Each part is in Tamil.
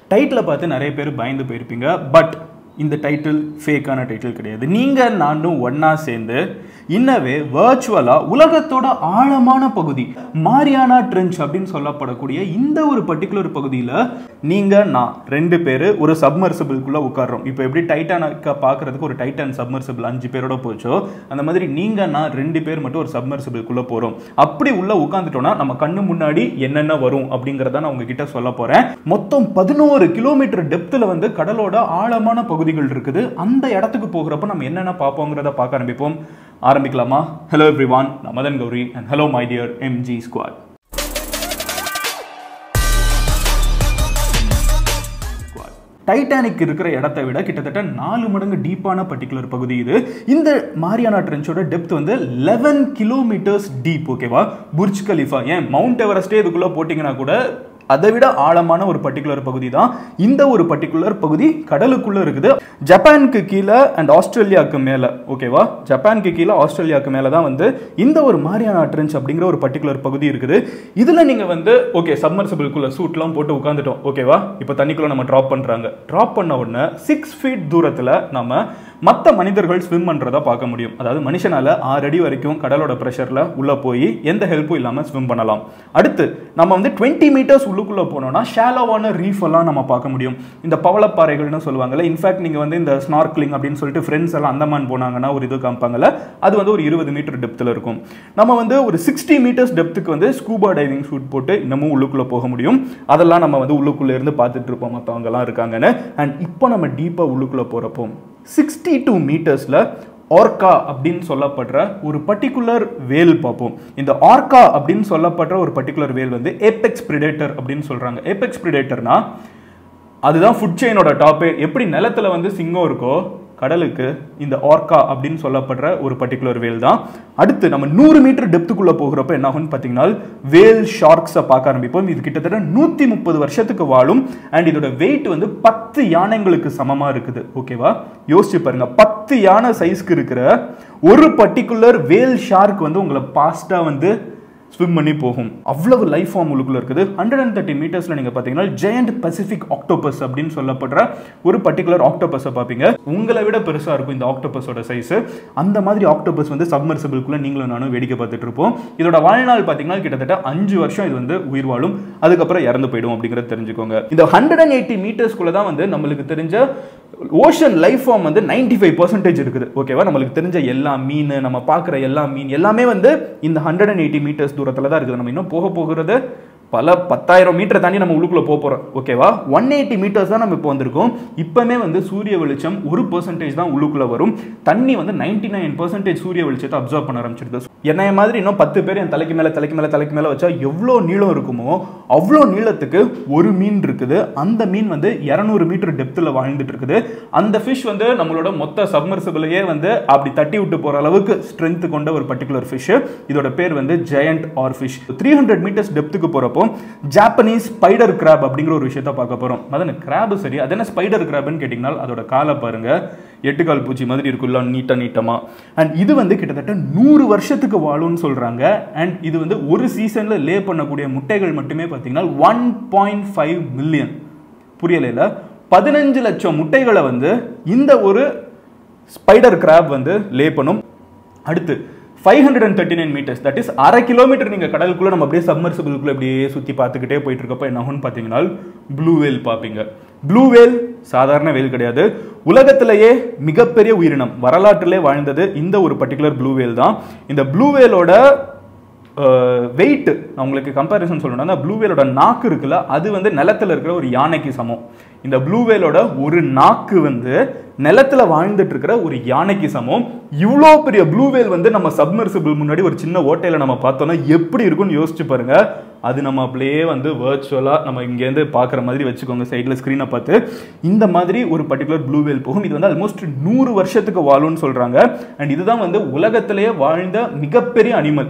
டைட்டில் பார்த்து நிறைய பேர் பயந்து போயிருப்பீங்க பட் இந்த டைட்டில் ஃபேக்கான டைட்டில் கிடையாது நீங்கள் நானும் ஒன்றா சேர்ந்து இன்னவே வர்ச்சுவலாக உலகத்தோட ஆழமான பகுதி மாரியானா ட்ரென்ச் அப்படின்னு சொல்லப்படக்கூடிய இந்த ஒரு பர்டிகுலர் பகுதியில் நீங்கள் நான் ரெண்டு பேர் ஒரு சப்மர்சிபிள்குள்ளே உட்கார்றோம் இப்போ எப்படி டைட்டானக்கை பார்க்குறதுக்கு ஒரு டைட்டான் சப்மர்சிபிள் அஞ்சு பேரோட போச்சோ அந்த மாதிரி நீங்கள் நான் ரெண்டு பேர் மட்டும் ஒரு சப்மர்சிபிள்குள்ளே போகிறோம் அப்படி உள்ளே உட்காந்துட்டோம்னா நம்ம கண்ணு முன்னாடி என்னென்ன வரும் அப்படிங்கிறத நான் உங்ககிட்ட சொல்ல போகிறேன் மொத்தம் பதினோரு கிலோமீட்டர் டெப்த்தில் வந்து கடலோட ஆழமான பகுதிகள் இருக்குது அந்த இடத்துக்கு போகிறப்ப நம்ம என்னென்ன பார்ப்போங்கிறத பார்க்க ஆரம்பிப்போம் ஆரம்பிக்கலாமா ஹலோ எவ்ரி ஒன் நான் Madan Gowri and hello my dear MG squad Titanic இருக்கிற இடத்தை விட கிட்டத்தட்ட நாலு மடங்கு டீப்பான பர்டிகுலர் பகுதி இது இந்த மாரியானா ட்ரென்ச்சோட டெப்த் வந்து லெவன் கிலோமீட்டர்ஸ் டீப் ஓகேவா புர்ஜ் கலிஃபா ஏன் மவுண்ட் எவரெஸ்டே இதுக்குள்ளே போட்டிங்கன்னா கூட அதை விட ஆழமான ஒரு பர்டிகுலர் பகுதி தான் இந்த ஒரு பர்டிகுலர் பகுதி கடலுக்குள்ள இருக்குது ஜப்பானுக்கு கீழே அண்ட் ஆஸ்திரேலியாவுக்கு மேலே ஓகேவா ஜப்பானுக்கு கீழே ஆஸ்திரேலியாவுக்கு மேலே தான் வந்து இந்த ஒரு மாரியானா ட்ரென்ச் அப்படிங்கிற ஒரு பர்டிகுலர் பகுதி இருக்குது இதில் நீங்கள் வந்து ஓகே சப்மர்சிபிள்குள்ள சூட்லாம் போட்டு உட்காந்துட்டோம் ஓகேவா இப்போ தண்ணிக்குள்ள நம்ம ட்ராப் பண்ணுறாங்க ட்ராப் பண்ண உடனே சிக்ஸ் ஃபீட் தூரத்தில் நம்ம மற்ற மனிதர்கள் ஸ்விம் பண்ணுறதா பார்க்க முடியும் அதாவது மனுஷனால ஆறு அடி வரைக்கும் கடலோட ப்ரெஷரில் உள்ளே போய் எந்த ஹெல்ப்பும் இல்லாமல் ஸ்விம் பண்ணலாம் அடுத்து நம்ம வந்து டுவெண்ட்டி மீட்டர்ஸ் உள்ளுக்குள்ளே போனோம்னா ஷாலோவான ரீஃப் எல்லாம் நம்ம பார்க்க முடியும் இந்த பவளப்பாறைகள்னு சொல்லுவாங்கல்ல இன்ஃபேக்ட் நீங்கள் வந்து இந்த ஸ்னார்க்லிங் அப்படின்னு சொல்லிட்டு ஃப்ரெண்ட்ஸ் எல்லாம் அந்தமான் போனாங்கன்னா ஒரு இது காமிப்பாங்கல்ல அது வந்து ஒரு இருபது மீட்டர் டெப்த்தில் இருக்கும் நம்ம வந்து ஒரு சிக்ஸ்டி மீட்டர்ஸ் டெப்த்துக்கு வந்து ஸ்கூபா டைவிங் ஷூட் போட்டு இன்னமும் உள்ளுக்குள்ளே போக முடியும் அதெல்லாம் நம்ம வந்து உள்ளுக்குள்ளே இருந்து பார்த்துட்டு இருப்போம் மற்றவங்கலாம் இருக்காங்கன்னு அண்ட் இப்போ நம்ம டீப்பாக உள்ளுக்குள்ளே போகிறப்போ சிக்ஸ்டி டூ மீட்டர்ஸில் ஆர்கா அப்படின்னு சொல்லப்படுற ஒரு பர்டிகுலர் வேல் பார்ப்போம் இந்த ஆர்கா அப்படின்னு சொல்லப்படுற ஒரு பர்டிகுலர் வேல் வந்து ஏபெக்ஸ் பிரிடேட்டர் அப்படின்னு சொல்கிறாங்க ஏபெக்ஸ் பிரிடேட்டர்னா அதுதான் ஃபுட் செயினோட டாப்பே எப்படி நிலத்துல வந்து சிங்கம் இருக்கோ கடலுக்கு இந்த ஆர்கா அப்படின்னு சொல்லப்படுற ஒரு பர்டிகுலர் வேல் தான் அடுத்து நம்ம நூறு மீட்டர் டெப்த்துக்குள்ளே போகிறப்ப என்ன ஆகும்னு பார்த்தீங்கன்னா வேல் ஷார்க்ஸை பார்க்க ஆரம்பிப்போம் இது கிட்டத்தட்ட நூற்றி முப்பது வருஷத்துக்கு வாழும் அண்ட் இதோட வெயிட் வந்து பத்து யானைங்களுக்கு சமமாக இருக்குது ஓகேவா யோசிச்சு பாருங்க பத்து யானை சைஸ்க்கு இருக்கிற ஒரு பர்டிகுலர் வேல் ஷார்க் வந்து உங்களை பாஸ்ட்டாக வந்து ஸ்விம் பண்ணி போகும் அவ்வளவு லைஃப் ஃபார்ம் உள்ளுக்குள்ள இருக்குது ஹண்ட்ரட் அண்ட் தேர்ட்டி மீட்டர்ஸ்ல நீங்க பாத்தீங்கன்னா ஜெயண்ட் பசிபிக் ஆக்டோபஸ் அப்படின்னு சொல்லப்படுற ஒரு பர்டிகுலர் ஆக்டோபஸை பார்ப்பீங்க உங்களை விட பெருசா இருக்கும் இந்த ஆக்டோபஸோட சைஸ் அந்த மாதிரி ஆக்டோபஸ் வந்து சப்மர்சிபிள்குள்ள நீங்களும் நானும் வேடிக்கை பார்த்துட்டு இருப்போம் இதோட வாழ்நாள் பாத்தீங்கன்னா கிட்டத்தட்ட அஞ்சு வருஷம் இது வந்து உயிர் வாழும் அதுக்கப்புறம் இறந்து போயிடும் அப்படிங்கறத தெரிஞ்சுக்கோங்க இந்த ஹண்ட்ரட் அண்ட் எயிட்டி மீட்டர்ஸ்குள்ள தான் வந்து நம்மளுக்கு தெரிஞ்ச ஓஷன் லைஃப் ஃபார்ம் வந்து நைன்டி ஃபைவ் பர்சன்டேஜ் இருக்குது ஓகேவா நம்மளுக்கு தெரிஞ்ச எல்லா மீன் நம்ம பார்க்குற எல்லா மீன் எல்லாமே வந்து இந்த ஹண்ட்ரட் அண்ட் எயிட்டி மீட்டர்ஸ் தூரத்தில் தான் இருக்குது நம்ம இன்னும் போக போகிறது பல பத்தாயிரம் மீட்டரை தாண்டி நம்ம உள்ளுக்குள்ள போக போகிறோம் ஓகேவா ஒன் எயிட்டி மீட்டர்ஸ் தான் நம்ம இப்போ வந்திருக்கோம் இப்போமே வந்து சூரிய வெளிச்சம் ஒரு பர்சன்டேஜ் தான் உள்ளுக்குள்ள வரும் தண்ணி வந்து நைன்டி நைன் பர்சன்டேஜ் சூரிய வெளிச்சத்தை அப்சர்வ் பண்ண ஆரம்பிச்சிருது என்னைய மாதிரி இன்னும் பத்து பேர் என் தலைக்கு மேலே தலைக்கு மேலே தலைக்கு மேலே வச்சா எவ்வளோ நீளம் இருக்குமோ அவ்வளோ நீளத்துக்கு ஒரு மீன் இருக்குது அந்த மீன் வந்து இரநூறு மீட்டர் டெப்த்தில் வாழ்ந்துட்டு இருக்குது அந்த ஃபிஷ் வந்து நம்மளோட மொத்த சப்மர்சிபிளையே வந்து அப்படி தட்டி விட்டு போகிற அளவுக்கு ஸ்ட்ரென்த் கொண்ட ஒரு பர்டிகுலர் ஃபிஷ் இதோட பேர் வந்து giant oar fish three hundred metres டெப்த்துக்கு போகிறப்போ ஜாப்பனீஸ் ஸ்பைடர் கிராப் அப்படிங்கிற ஒரு விஷயத்த பார்க்க போகிறோம் அதான் கிராப் சரி அது என்ன ஸ்பைடர் கிராப்னு கேட்டிங்கன்னா அதோட காலை பாருங்க எட்டுக்கால் பூச்சி மாதிரி இருக்குல்ல நீட்டாக நீட்டமாக அண்ட் இது வந்து கிட்டத்தட்ட நூறு வருஷத்துக்கு வாழும்னு சொல்கிறாங்க அண்ட் இது வந்து ஒரு சீசனில் லே பண்ணக்கூடிய முட்டைகள் மட்டுமே பார்த்தீங்கன்னா ஒன் பாயிண்ட் ஃபைவ் மில்லியன் புரியலைல பதினஞ்சு லட்சம் முட்டைகளை வந்து இந்த ஒரு ஸ்பைடர் கிராப் வந்து லே பண்ணும் அடுத்து five hundred and thirty nine metres that is அரை கிலோமீட்டர் நீங்கள் கடலுக்குள்ளே நம்ம அப்படியே சப்மர்சிபிளுக்குள்ளே அப்படியே சுற்றி பார்த்துக்கிட்டே போயிட்டு இருக்கப்போ என்ன ஆகும்னு பார்த்தீங்கன்னா ப்ளூ வேல் பார்ப்பீங்க ப்ளூ வேல் சாதாரண வேல் கிடையாது உலகத்திலேயே மிகப்பெரிய உயிரினம் வரலாற்றிலே வாழ்ந்தது இந்த ஒரு பர்டிகுலர் ப்ளூ வேல் தான் இந்த ப்ளூ வேலோட வெயிட் நான் உங்களுக்கு கம்பேரிசன் சொல்லணும்னா அந்த ப்ளூ வேலோட நாக்கு இருக்குல்ல அது வந்து நிலத்தில் இருக்கிற ஒரு யானைக்கு சமம் இந்த ப்ளூ வேலோட ஒரு நாக்கு வந்து நிலத்துல வாழ்ந்துட்டு இருக்கிற ஒரு யானைக்கு சமம் இவ்வளோ பெரிய ப்ளூ வேல் வந்து நம்ம சப்மர்சிபிள் முன்னாடி ஒரு சின்ன ஓட்டையில நம்ம பார்த்தோம்னா எப்படி இருக்கும்னு யோசிச்சு பாருங்க அது நம்ம அப்படியே வந்து வர்ச்சுவலாக நம்ம இங்கேருந்து பார்க்குற மாதிரி வச்சுக்கோங்க சைடில் ஸ்க்ரீனை பார்த்து இந்த மாதிரி ஒரு பர்டிகுலர் ப்ளூ வேல் போகும் இது வந்து ஆல்மோஸ்ட் நூறு வருஷத்துக்கு வாழும்னு சொல்கிறாங்க அண்ட் இதுதான் வந்து உலகத்திலேயே வாழ்ந்த மிகப்பெரிய அனிமல்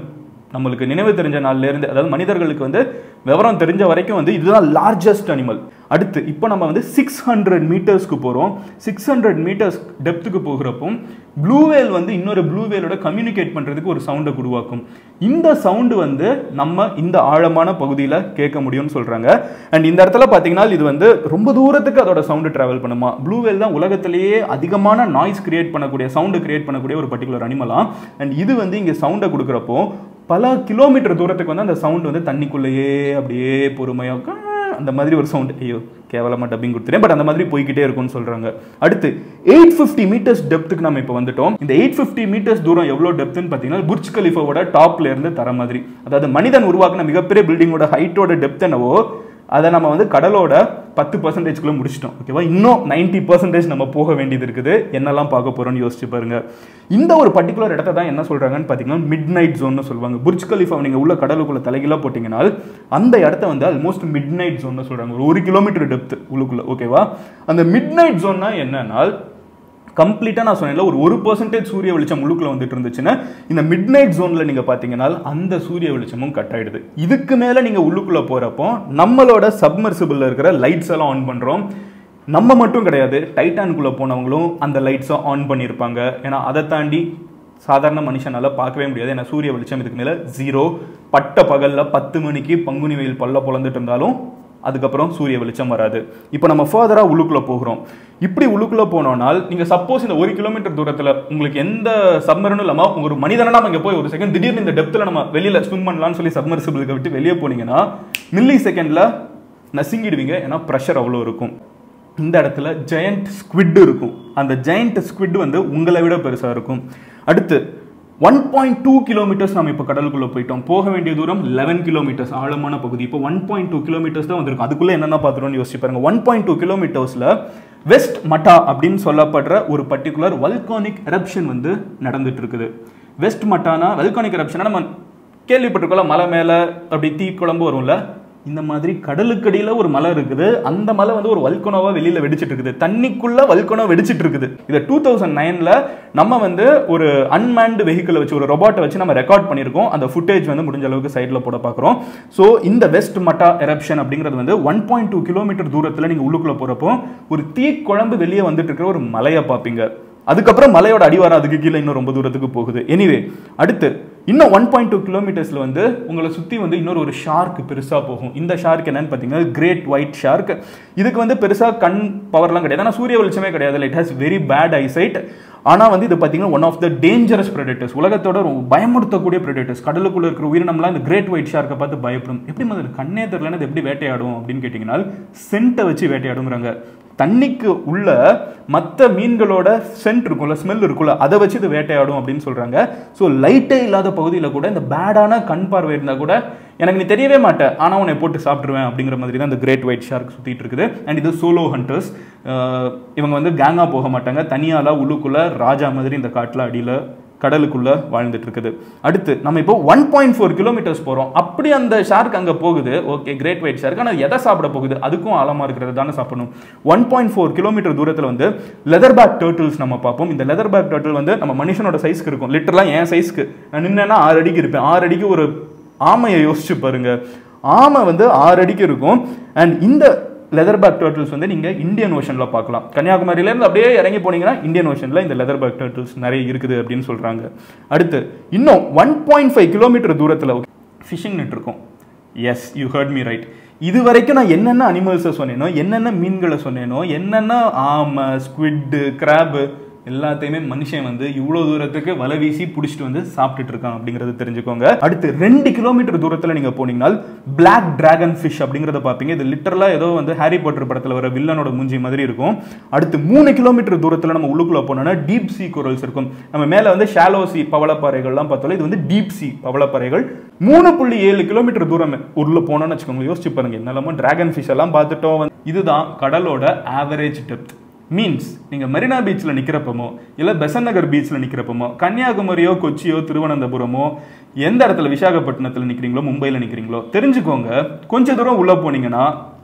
நம்மளுக்கு நினைவு தெரிஞ்ச நாள்ல இருந்து அதாவது மனிதர்களுக்கு வந்து விவரம் தெரிஞ்ச வரைக்கும் வந்து இதுதான் லார்ஜஸ்ட் அனிமல் அடுத்து இப்போ நம்ம வந்து சிக்ஸ் ஹண்ட்ரட் மீட்டர்ஸ்க்கு போகிறோம் சிக்ஸ் ஹண்ட்ரட் மீட்டர்ஸ் டெப்த்துக்கு போகிறப்போ ப்ளூ வேல் வந்து இன்னொரு ப்ளூ வேலோட கம்யூனிகேட் பண்ணுறதுக்கு ஒரு சவுண்டை உருவாக்கும் இந்த சவுண்டு வந்து நம்ம இந்த ஆழமான பகுதியில் கேட்க முடியும்னு சொல்கிறாங்க அண்ட் இந்த இடத்துல பார்த்தீங்கன்னா இது வந்து ரொம்ப தூரத்துக்கு அதோட சவுண்டு ட்ராவல் பண்ணுமா ப்ளூ வேல் தான் உலகத்திலேயே அதிகமான நாய்ஸ் கிரியேட் பண்ணக்கூடிய சவுண்டு கிரியேட் பண்ணக்கூடிய ஒரு பர்டிகுலர் அனிமலாம் அண்ட் இது வந்து இங்கே சவுண்டை கொடுக்குறப்போ பல கிலோமீட்டர் தூரத்துக்கு வந்து அந்த சவுண்ட் வந்து தண்ணிக்குள்ளேயே அப்படியே பொறுமையாக அந்த மாதிரி ஒரு சவுண்ட் ஐயோ கேவலமாக டப்பிங் கொடுத்துட்டேன் பட் அந்த மாதிரி போய்கிட்டே இருக்கும்னு சொல்கிறாங்க அடுத்து எயிட் ஃபிஃப்டி மீட்டர்ஸ் டெப்த்துக்கு நம்ம இப்போ வந்துட்டோம் இந்த எயிட் ஃபிஃப்டி மீட்டர்ஸ் தூரம் எவ்வளோ டெப்த்னு பார்த்தீங்கன்னா புர்ஜ் கலிஃபாவோட டாப்ல இருந்து தர மாதிரி அதாவது மனிதன் உருவாக்குன மிகப்பெரிய பில்டிங்கோட ஹைட்டோட டெப்த் என்னவோ அதை நம்ம வந்து கடலோட பத்து பர்சன்டேஜ்குள்ள முடிச்சிட்டோம் ஓகேவா இன்னும் நைன்டி பர்சன்டேஜ் நம்ம போக வேண்டியது இருக்குது என்னெல்லாம் பார்க்க போறோம்னு யோசிச்சு பாருங்க இந்த ஒரு பர்டிகுலர் இடத்த தான் என்ன சொல்றாங்கன்னு பார்த்தீங்கன்னா மிட் நைட் ஜோன் சொல்லுவாங்க புர்ஜ் கலிஃபா நீங்க உள்ள கடலுக்குள்ள தலைகீழா போட்டீங்கன்னா அந்த இடத்த வந்து ஆல்மோஸ்ட் மிட் நைட் ஜோன் சொல்றாங்க ஒரு ஒரு கிலோமீட்டர் டெப்த் உள்ளுக்குள்ள ஓகேவா அந்த மிட் நைட் ஜோன்னா என்னன்னா கம்ப்ளீட்டாக நான் சொன்னேன்ல ஒரு ஒரு பர்சன்டேஜ் சூரிய வெளிச்சம் உள்ளுக்குள்ள வந்துட்டு இருந்துச்சுன்னா இந்த மிட் நைட் ஜோனில் நீங்கள் பார்த்தீங்கன்னா அந்த சூரிய வெளிச்சமும் கட் ஆயிடுது இதுக்கு மேலே நீங்கள் உள்ளுக்குள்ளே போகிறப்போ நம்மளோட சப்மர்சிபிளில் இருக்கிற லைட்ஸ் எல்லாம் ஆன் பண்ணுறோம் நம்ம மட்டும் கிடையாது டைட்டானுக்குள்ளே போனவங்களும் அந்த லைட்ஸை ஆன் பண்ணியிருப்பாங்க ஏன்னா அதை தாண்டி சாதாரண மனுஷனால பார்க்கவே முடியாது ஏன்னா சூரிய வெளிச்சம் இதுக்கு மேலே ஜீரோ பட்ட பகலில் பத்து மணிக்கு பங்குனி வெயில் பல்ல பொழந்துட்டு இருந்தாலும் அதுக்கப்புறம் சூரிய வெளிச்சம் வராது இப்போ நம்ம ஃபர்தராக உள்ளுக்குள்ளே போகிறோம் இப்படி உள்ளுக்குள்ளே போனோம்னால் நீங்கள் சப்போஸ் இந்த ஒரு கிலோமீட்டர் தூரத்தில் உங்களுக்கு எந்த சப்மரனும் இல்லாமல் உங்க ஒரு மனிதனா நம்ம இங்கே போய் ஒரு செகண்ட் திடீர்னு இந்த டெப்த்தில் நம்ம வெளியில் ஸ்விம் பண்ணலாம்னு சொல்லி சப்மர்சிபிளுக்கு விட்டு வெளியே போனீங்கன்னா மில்லி செகண்டில் நசுங்கிடுவீங்க ஏன்னா ப்ரெஷர் அவ்வளோ இருக்கும் இந்த இடத்துல ஜெயண்ட் ஸ்குவிட் இருக்கும் அந்த ஜெயண்ட் ஸ்குவிட் வந்து உங்களை விட பெருசாக இருக்கும் அடுத்து ஒன் பாயிண்ட் டூ கிலோமீட்டர்ஸ் நம்ம இப்போ கடலுக்குள்ளே போயிட்டோம் போக வேண்டிய தூரம் லெவன் கிலோமீட்டர்ஸ் ஆழமான பகுதி இப்போ ஒன் பாயிண்ட் டூ கிலோமீட்டர்ஸ் தான் வந்திருக்கும் அதுக்குள்ளே என்னென்ன பார்த்துருவோம்னு யோசிச்சு பாருங்க ஒன் பாயிண்ட் டூ கிலோமீட்டர்ஸில் வெஸ்ட் மட்டா அப்படின்னு சொல்லப்படுற ஒரு பர்டிகுலர் வல்கானிக் எரப்ஷன் வந்து நடந்துட்டு இருக்குது வெஸ்ட் மட்டானா வல்கானிக் எரப்ஷனா நம்ம கேள்விப்பட்டிருக்கோம்ல மலை மேலே அப்படி தீ குழம்பு வரும்ல இந்த மாதிரி கடலுக்கடியில் ஒரு மலை இருக்குது அந்த மலை வந்து ஒரு வல்கனோவா வெளியில வெடிச்சிட்டு இருக்குது தண்ணிக்குள்ள வல்கனோ வெடிச்சிட்டு இருக்குது இதை டூ தௌசண்ட் நைன்ல நம்ம வந்து ஒரு அன்மேன்டு வெஹிக்கிளை வச்சு ஒரு ரொபாட்டை வச்சு நம்ம ரெக்கார்ட் பண்ணியிருக்கோம் அந்த ஃபுட்டேஜ் வந்து முடிஞ்ச அளவுக்கு சைடில் போட பார்க்குறோம் ஸோ இந்த வெஸ்ட் மட்டா எரப்ஷன் அப்படிங்கிறது வந்து ஒன் பாயிண்ட் டூ கிலோமீட்டர் தூரத்தில் நீங்கள் உள்ளுக்குள்ள போகிறப்போ ஒரு தீ குழம்பு வெளியே வந்துட்டு இருக்கிற ஒரு மலையை பார்ப்பீங்க அதுக்கப்புறம் மலையோட அடிவாரம் அதுக்கு கீழே இன்னும் ரொம்ப தூரத்துக்கு போகுது எனிவே அடுத்து இன்னும் ஒன் பாயிண்ட் டூ கிலோமீட்டர்ஸில் வந்து உங்களை சுற்றி வந்து இன்னொரு ஒரு ஷார்க் பெருசாக போகும் இந்த ஷார்க் என்னன்னு பார்த்தீங்கன்னா கிரேட் ஒயிட் ஷார்க் இதுக்கு வந்து பெருசாக கண் பவர்லாம் கிடையாது ஆனால் சூரிய வெளிச்சமே கிடையாது it has very bad eyesight ஆனால் வந்து இது பார்த்தீங்கன்னா one of the dangerous predators உலகத்தோட ரொம்ப பயமுறுத்தக்கூடிய ப்ரெடேட்டர்ஸ் கடலுக்குள்ள இருக்கிற உயிரினம்லாம் இந்த கிரேட் ஒயிட் ஷார்க்கை பார்த்து பயப்படும் எப்படி மாதிரி கண்ணே தெரியலன்னு இது எப்படி வேட்டையாடும் அப்படின்னு கேட்டிங்கன்னா சென்ட்டை வச்சு வேட்டையாடுங்கிறாங்க தண்ணிக்கு உள்ள மற்ற மீன்களோட சென்ட் இருக்கும்ல ஸ்மெல் இருக்கும்ல அதை வச்சு இது வேட்டையாடும் அப்படின்னு சொல்றாங்க ஸோ லைட்டே இல்லாத பகுதியில் கூட இந்த பேடான கண் பார்வை இருந்தால் கூட எனக்கு நீ தெரியவே மாட்டேன் ஆனால் உன்னை போட்டு சாப்பிட்ருவேன் அப்படிங்கிற மாதிரி தான் இந்த கிரேட் ஒயிட் ஷார்க் சுற்றிட்டு இருக்குது அண்ட் இது சோலோ ஹண்டர்ஸ் இவங்க வந்து கேங்காக போக மாட்டாங்க தனியாலாம் உள்ளுக்குள்ள ராஜா மாதிரி இந்த காட்டில் அடியில் கடலுக்குள்ள வாழ்ந்துட்டு இருக்குது அடுத்து நம்ம இப்போ ஒன் பாயிண்ட் ஃபோர் கிலோமீட்டர்ஸ் போகிறோம் அப்படி அந்த ஷார்க் அங்கே போகுது ஓகே கிரேட் ஒயிட் ஷார்க் ஆனால் எதை சாப்பிட போகுது அதுக்கும் ஆழமாக இருக்கிறது தானே சாப்பிடணும் ஒன் பாயிண்ட் ஃபோர் கிலோமீட்டர் தூரத்தில் வந்து லெதர் பேக் டர்ட்டில்ஸ் நம்ம பார்ப்போம் இந்த லெதர் பேக் டர்ட்டில் வந்து நம்ம மனுஷனோட சைஸ்க்கு இருக்கும் லிட்டரலாக என் சைஸ்க்கு நான் நின்னா ஆறு அடிக்கு இருப்பேன் ஆறு அடிக்கு ஒரு ஆமையை யோசிச்சு பாருங்க ஆமை வந்து ஆறு அடிக்கு இருக்கும் அண்ட் இந்த லெதர் பேக் டர்ட்டில்ஸ் வந்து நீங்கள் இந்தியன் ஓஷனில் பார்க்கலாம் கன்னியாகுமரியிலேருந்து அப்படியே இறங்கி போனீங்கன்னா இந்தியன் ஓஷனில் இந்த லெதர் பேக் டர்ட்டில்ஸ் நிறைய இருக்குது அப்படின்னு சொல்கிறாங்க அடுத்து இன்னும் ஒன் பாயிண்ட் ஃபைவ் கிலோமீட்டர் தூரத்தில் ஃபிஷிங் நெட் இருக்கும் yes you heard me right இது வரைக்கும் நான் என்னென்ன அனிமல்ஸை சொன்னேனோ என்னென்ன மீன்களை சொன்னேனோ என்னென்ன ஆமை ஸ்குவிட்டு கிராபு எல்லாத்தையுமே மனுஷன் வந்து இவ்வளோ தூரத்துக்கு வலை வீசி பிடிச்சிட்டு வந்து சாப்பிட்டுட்டு இருக்கான் அப்படிங்கறத தெரிஞ்சுக்கோங்க அடுத்து ரெண்டு கிலோமீட்டர் தூரத்தில் நீங்க போனீங்கன்னா பிளாக் டிராகன் ஃபிஷ் அப்படிங்கறத பார்ப்பீங்க இது லிட்டரலா ஏதோ வந்து ஹாரி பாட்டர் படத்தில் வர வில்லனோட மூஞ்சி மாதிரி இருக்கும் அடுத்து மூணு கிலோமீட்டர் தூரத்தில் நம்ம உள்ளுக்குள்ள போனோம்னா டீப் சி குரல்ஸ் இருக்கும் நம்ம மேலே வந்து ஷாலோ சி பவளப்பாறைகள்லாம் பார்த்தோம் இது வந்து டீப் சி பவளப்பாறைகள் மூணு புள்ளி ஏழு கிலோமீட்டர் தூரம் உள்ள போனோம்னு வச்சுக்கோங்க யோசிச்சு பாருங்க என்னெல்லாமோ டிராகன் ஃபிஷ் எல்லாம் பார்த்துட்டோம் வந்து இதுதான் கடலோட ஆவரேஜ் டெப்த் மீன்ஸ் நீங்கள் மெரினா பீச்சில் நிற்கிறப்பமோ இல்லை பெசன் நகர் பீச்சில் நிற்கிறப்பமோ கன்னியாகுமரியோ கொச்சியோ திருவனந்தபுரமோ எந்த இடத்துல விசாகப்பட்டினத்தில் நிற்கிறீங்களோ மும்பையில் நிற்கிறீங்களோ தெரிஞ்சுக்கோங்க கொஞ்ச தூரம் உள்ளே போனீங்கன்னா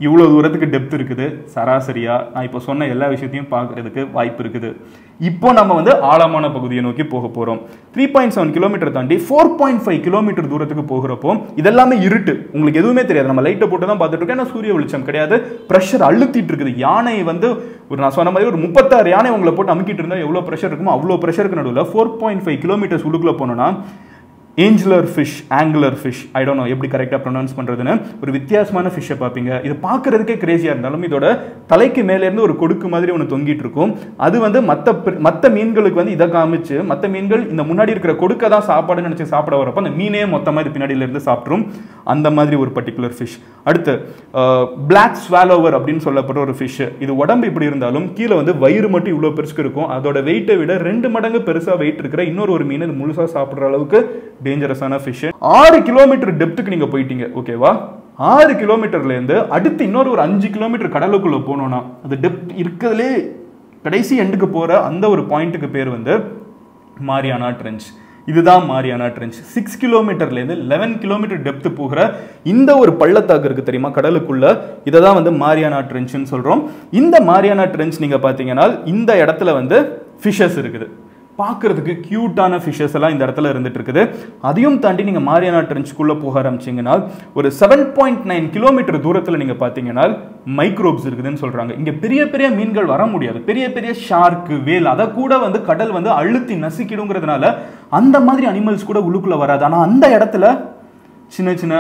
இவ்வளோ தூரத்துக்கு டெப்த் இருக்குது சராசரியா நான் இப்போ சொன்ன எல்லா விஷயத்தையும் பார்க்கறதுக்கு வாய்ப்பு இருக்குது இப்போ நம்ம வந்து ஆழமான பகுதியை நோக்கி போக போகிறோம் த்ரீ பாயிண்ட் செவன் கிலோமீட்டர் தாண்டி ஃபோர் பாயிண்ட் ஃபைவ் கிலோமீட்டர் தூரத்துக்கு போகிறப்போ இதெல்லாமே இருட்டு உங்களுக்கு எதுவுமே தெரியாது நம்ம லைட்டை போட்டு தான் பார்த்துட்டு இருக்கோம் ஏன்னா சூரிய வெளிச்சம் கிடையாது ப்ரெஷர் அழுத்திட்டு இருக்குது யானை வந்து ஒரு நான் சொன்ன மாதிரி ஒரு முப்பத்தாறு யானை உங்களை போட்டு அமுக்கிட்டு இருந்தால் எவ்வளோ ப்ரெஷர் இருக்குமோ அவ்வளோ ப்ரெஷருக்கு நடுவில் ஃபோர் பாயிண்ட் ஃபைவ் கிலோமீட்டர்ஸ் உள்ளுக்குள்ள போனோம்னா angler fish angular fish I don't know எப்படி கரெக்டாக ப்ரொனவுன்ஸ் பண்ணுறதுன்னு ஒரு வித்தியாசமான ஃபிஷ்ஷை பார்ப்பீங்க இது பார்க்கறதுக்கே கிரேசியாக இருந்தாலும் இதோட தலைக்கு மேலேருந்து ஒரு கொடுக்கு மாதிரி ஒன்று தொங்கிட்டு இருக்கும் அது வந்து மற்ற மற்ற மீன்களுக்கு வந்து இதை காமிச்சு மற்ற மீன்கள் இந்த முன்னாடி இருக்கிற கொடுக்க தான் சாப்பாடுன்னு நினச்சி சாப்பிட வரப்போ அந்த மீனே மொத்தமாக இது பின்னாடியில இருந்து சாப்பிட்ரும் அந்த மாதிரி ஒரு பர்டிகுலர் ஃபிஷ் அடுத்து பிளாக் ஸ்வாலோவர் அப்படின்னு சொல்லப்பட்ட ஒரு ஃபிஷ் இது உடம்பு இப்படி இருந்தாலும் கீழே வந்து வயிறு மட்டும் இவ்வளோ பெருசுக்கு இருக்கும் அதோட வெயிட்டை விட ரெண்டு மடங்கு பெருசாக வெயிட் இருக்கிற இன்னொரு ஒரு மீன் இது முழுசாக சாப்பிட்ற அளவுக்கு டேஞ்சரஸான ஃபிஷ் ஆறு கிலோமீட்டர் டெப்த்துக்கு நீங்க போயிட்டீங்க ஓகேவா ஆறு கிலோமீட்டர்ல இருந்து அடுத்து இன்னொரு ஒரு அஞ்சு கிலோமீட்டர் கடலுக்குள்ள போனோம்னா அது டெப்த் இருக்கிறதுலே கடைசி எண்டுக்கு போற அந்த ஒரு பாயிண்ட்டுக்கு பேர் வந்து மாரியானா ட்ரெஞ்ச் இதுதான் மாரியானா ட்ரெஞ்ச் சிக்ஸ் கிலோமீட்டர்லேருந்து லெவன் கிலோமீட்டர் டெப்த் போகிற இந்த ஒரு பள்ளத்தாக்கு இருக்கு தெரியுமா கடலுக்குள்ள இதை தான் வந்து மாரியானா ட்ரெஞ்ச்னு சொல்றோம் இந்த மாரியானா ட்ரெஞ்ச் நீங்க பார்த்தீங்கன்னா இந்த இடத்துல வந்து ஃபிஷஸ் இருக்குது பார்க்கறதுக்கு க்யூட்டான ஃபிஷஸ் எல்லாம் இந்த இடத்துல இருந்துட்டு இருக்குது அதையும் தாண்டி நீங்கள் மாரியானா ட்ரெஞ்சுக்குள்ளே போக ஆரம்பிச்சிங்கன்னா ஒரு செவன் பாயிண்ட் நைன் கிலோமீட்டர் தூரத்தில் நீங்கள் பார்த்தீங்கன்னா மைக்ரோப்ஸ் இருக்குதுன்னு சொல்கிறாங்க இங்கே பெரிய பெரிய மீன்கள் வர முடியாது பெரிய பெரிய ஷார்க்கு வேல் அதை கூட வந்து கடல் வந்து அழுத்தி நசுக்கிடுங்கிறதுனால அந்த மாதிரி அனிமல்ஸ் கூட உள்ளுக்குள்ளே வராது ஆனால் அந்த இடத்துல சின்ன சின்ன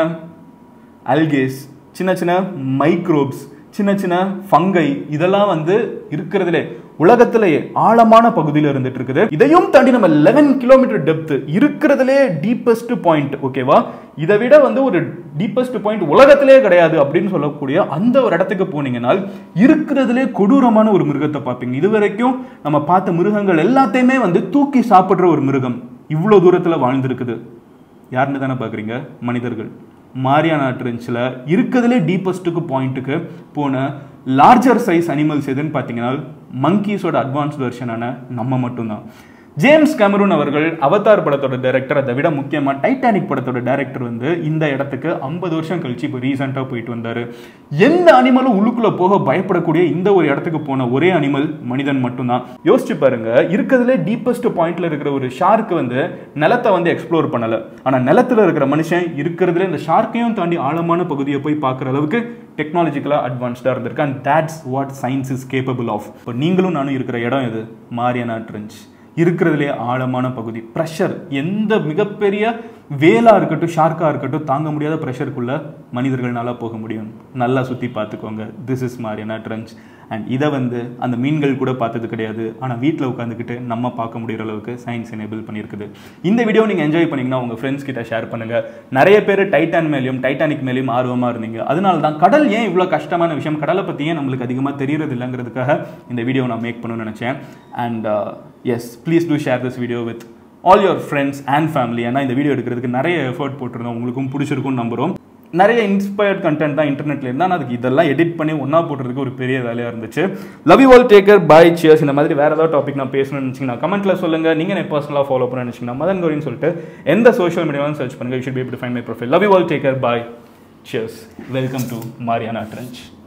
அல்கேஸ் சின்ன சின்ன மைக்ரோப்ஸ் சின்ன சின்ன ஃபங்கை இதெல்லாம் வந்து இருக்கிறதுலே உலகத்திலேயே ஆழமான பகுதியில் இருந்துட்டு இருக்குது இதையும் தாண்டி நம்ம லெவன் கிலோமீட்டர் டெப்த் இருக்கிறதுலே டீப்பஸ்ட் பாயிண்ட் ஓகேவா இதை விட வந்து ஒரு டீப்பஸ்ட் பாயிண்ட் உலகத்திலே கிடையாது அப்படின்னு சொல்லக்கூடிய அந்த ஒரு இடத்துக்கு போனீங்கன்னா இருக்கிறதுலே கொடூரமான ஒரு மிருகத்தை பார்ப்பீங்க இது வரைக்கும் நம்ம பார்த்த மிருகங்கள் எல்லாத்தையுமே வந்து தூக்கி சாப்பிட்ற ஒரு மிருகம் இவ்வளோ தூரத்தில் வாழ்ந்திருக்குது யாருன்னு தானே பார்க்குறீங்க மனிதர்கள் மாரியானா ட்ரெஞ்சில் இருக்கிறதுலே டீப்பஸ்ட்டுக்கு பாயிண்ட்டுக்கு போன லார்ஜர் சைஸ் அனிமல்ஸ் எதுன்னு பார்த்தீங்கன்னா மங்கீஸோட அட்வான்ஸ் வெர்ஷனான நம்ம மட்டும்தான் ஜேம்ஸ் கேமரூன் அவர்கள் அவதார் படத்தோட டைரக்டர் அதை விட முக்கியமாக டைட்டானிக் படத்தோட டைரக்டர் வந்து இந்த இடத்துக்கு ஐம்பது வருஷம் கழிச்சு இப்போ ரீசெண்டாக போயிட்டு வந்தார் எந்த அனிமலும் உள்ளுக்குள்ளே போக பயப்படக்கூடிய இந்த ஒரு இடத்துக்கு போன ஒரே அனிமல் மனிதன் மட்டும்தான் யோசிச்சு பாருங்க இருக்கிறதுலே டீப்பஸ்ட் பாயிண்ட்ல இருக்கிற ஒரு ஷார்க் வந்து நிலத்தை வந்து எக்ஸ்ப்ளோர் பண்ணல ஆனால் நிலத்தில் இருக்கிற மனுஷன் இருக்கிறதுல இந்த ஷார்க்கையும் தாண்டி ஆழமான பகுதியை போய் பார்க்குற அளவுக்கு டெக்னாலஜிக்கலாக அட்வான்ஸ்டாக இருந்திருக்கு and that's what science is capable of இப்போ நீங்களும் நானும் இருக்கிற இடம் இது மாரியானா ட்ரெஞ்ச் இருக்கிறதுலே ஆழமான பகுதி ப்ரெஷர் எந்த மிகப்பெரிய வேலா இருக்கட்டும் ஷார்க்கா இருக்கட்டும் தாங்க முடியாத ப்ரெஷருக்குள்ள மனிதர்கள்னால போக முடியும் நல்லா சுற்றி பார்த்துக்கோங்க this is Mariana trench and இதை வந்து அந்த மீன்கள் கூட பார்த்தது கிடையாது ஆனால் வீட்டில் உட்காந்துக்கிட்டு நம்ம பார்க்க முடிகிற அளவுக்கு சயின்ஸ் எனேபிள் பண்ணியிருக்குது இந்த வீடியோ நீங்கள் என்ஜாய் பண்ணீங்கன்னா உங்கள் ஃப்ரெண்ட்ஸ் கிட்ட ஷேர் பண்ணுங்கள் நிறைய பேர் டைட்டான் மேலேயும் டைட்டானிக் மேலேயும் ஆர்வமாக இருந்தீங்க அதனால தான் கடல் ஏன் இவ்வளோ கஷ்டமான விஷயம் கடலை பற்றி ஏன் நம்மளுக்கு அதிகமாக தெரியறது இல்லைங்கிறதுக்காக இந்த வீடியோ நான் மேக் பண்ணணும்னு நினச்சேன் and yes please do share this video with all your friends and family ஏன்னா இந்த வீடியோ எடுக்கிறதுக்கு நிறைய எஃபர்ட் போட்டிருந்தோம் உங்களுக்கும் பிடிச்சிருக்கும்னு நம்புகிறோம் நிறைய இன்ஸ்பயர்ட் கண்டென்ட் தான் இன்டர்நெட்ல இருந்தால் ஆனால் அதுக்கு இதெல்லாம் எடிட் பண்ணி ஒன்றா போட்டுறதுக்கு ஒரு பெரிய வேலையாக இருந்துச்சு love you all take care bye cheers இந்த மாதிரி வேறு ஏதாவது டாபிக் நான் பேசணும்னு நினச்சிங்கன்னா கமெண்ட்டில் சொல்லுங்கள் நீங்கள் என்ன பர்சனலாக ஃபாலோ பண்ண நினச்சிங்கன்னா மதன் கௌரின்னு சொல்லிட்டு எந்த சோஷியல் மீடியாவும் சர்ச் பண்ணுங்கள் you should be to find my profile love you all take care bye cheers welcome to Mariana trench